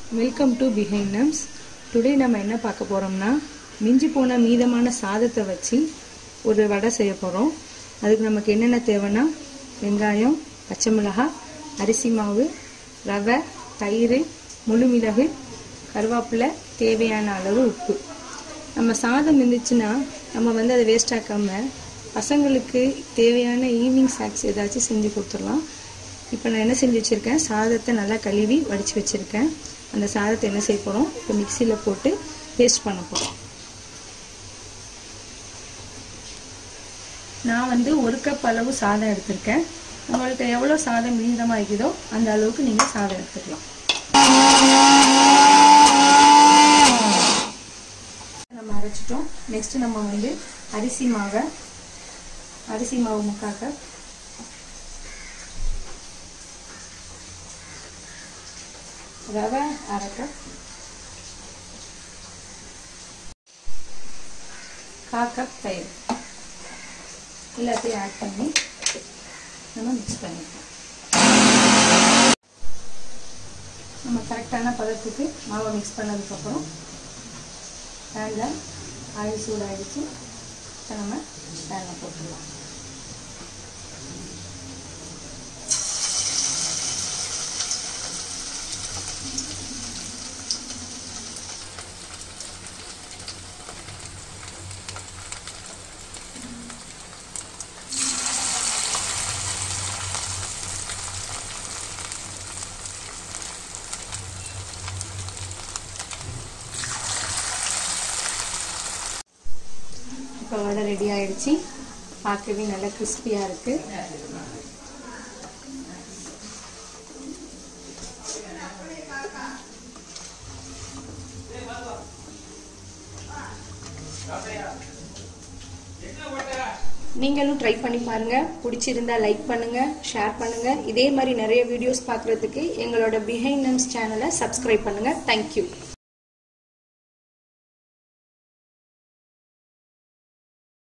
welcome to Behind Nums today நம்ம என்ன பார்க்க போகிறோம்னா மிஞ்சி போன மீதமான சாதத்தை வச்சு ஒரு வடை செய்ய போகிறோம் அதுக்கு நமக்கு என்னென்ன தேவைன்னா வெங்காயம் பச்சை மிளகாய் அரிசி மாவு ரவை தயிர் முழு மிளகு கருவேப்பிலை தேவையான அளவு உப்பு நம்ம சாதம் இருந்துச்சுன்னா நம்ம வந்து அதை வேஸ்ட் ஆக்காமல் பசங்களுக்கு தேவையான ஈவினிங் ஸ்நாக்ஸ் ஏதாச்சும் செஞ்சு கொடுத்துடலாம் இப்போ நான் என்ன செஞ்சு வச்சுருக்கேன் சாதத்தை நல்லா கழுவி வடித்து வச்சுருக்கேன் அந்த சாதத்தை என்ன செய்ய போகிறோம் இப்போ மிக்சியில் போட்டு பேஸ்ட் பண்ண போகிறோம் நான் வந்து ஒரு கப் அளவு சாதம் எடுத்திருக்கேன் உங்களுக்கு எவ்வளோ சாதம் மீதமாக இருக்குதோ அந்த அளவுக்கு நீங்கள் சாதம் எடுத்துக்கலாம் நம்ம அரைச்சிட்டோம் நெக்ஸ்ட் நம்ம வந்து அரிசி மாவை அரிசி மாவு முக்கால் கப் ரவை அரை கப் கால் கப் தயிர் எல்லாத்தையும் ஆட் பண்ணி நம்ம மிக்ஸ் பண்ணிக்கலாம் நம்ம கரெக்டான பதத்துக்கு மாவை மிக்ஸ் பண்ணதுக்கப்புறம் பேனில் ஆயில் சூடாகிடுச்சு இப்போ நம்ம பேனில் போட்டுடலாம் இப்போ வடை ரெடி ஆயிடுச்சு பார்க்கவே நல்லா கிறிஸ்பியாக இருக்கு நீங்களும் ட்ரை பண்ணி பாருங்க பிடிச்சிருந்தா லைக் பண்ணுங்க ஷேர் பண்ணுங்க இதே மாதிரி நிறைய வீடியோஸ் பார்க்கறதுக்கு எங்களோட பிஹைண்ட் நம்ஸ் சேனலை சப்ஸ்கிரைப் பண்ணுங்க தேங்க்யூ